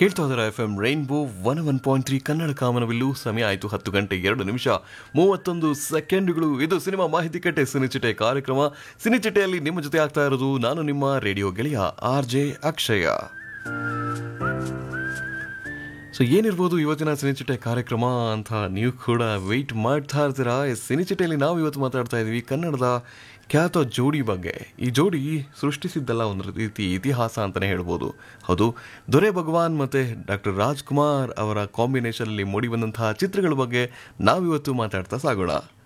ಕೇಳ್ತಾ ಇದ್ದಾರೆ F M rainbow one one point three Kannada ಕಾಮನವಿಲ್ಲು ಸಮಯ ಆಯಿತು ಹತ್ತು ಗಂಟೆ ಎರಡು ನಿಮಿಷ ಮೂವತ್ತೊಂದು ಸೆಕೆಂಡ್ಗಳು ಇದು ಸಿನಿಮಾ ಮಾಹಿತಿ ಕಟ್ಟೆ ಸಿನಿಚಿಟೆ ಕಾರ್ಯಕ್ರಮ ಸಿನಿಚಿಟೆಯಲ್ಲಿ ನಿಮ್ಮ ಜೊತೆ ಆಗ್ತಾ ಇರೋದು ನಾನು ನಿಮ್ಮ ರೇಡಿಯೋ ಗೆಳೆಯ ಆರ್ ಜೆ ಅಕ್ಷಯ ಸೊ ಏನಿರ್ಬೋದು ಇವತ್ತಿನ ಸಿನಿಚಿಟೆ ಕಾರ್ಯಕ್ರಮ ಅಂತ ನೀವು ಕೂಡ ವೆಯ್ಟ್ ಮಾಡ್ತಾ ಇರ್ತೀರಾ ಈ ಸಿನಿಚಿಟೆಯಲ್ಲಿ ನಾವು ಇವತ್ತು ಮಾತಾಡ್ತಾ ಇದ್ದೀವಿ ಕನ್ನಡದ ಖ್ಯಾತ ಜೋಡಿ ಬಗ್ಗೆ ಈ ಜೋಡಿ ಸೃಷ್ಟಿಸಿದ್ದಲ್ಲ ಒಂದು ರೀತಿ ಇತಿಹಾಸ ಅಂತಲೇ ಹೇಳ್ಬೋದು ಹೌದು ದೊರೆ ಭಗವಾನ್ ಮತ್ತು ಡಾಕ್ಟರ್ ರಾಜ್ಕುಮಾರ್ ಅವರ ಕಾಂಬಿನೇಷನಲ್ಲಿ ಮೂಡಿ ಬಂದಂತಹ ಚಿತ್ರಗಳ ಬಗ್ಗೆ ನಾವಿವತ್ತು ಮಾತಾಡ್ತಾ ಸಾಗೋಣ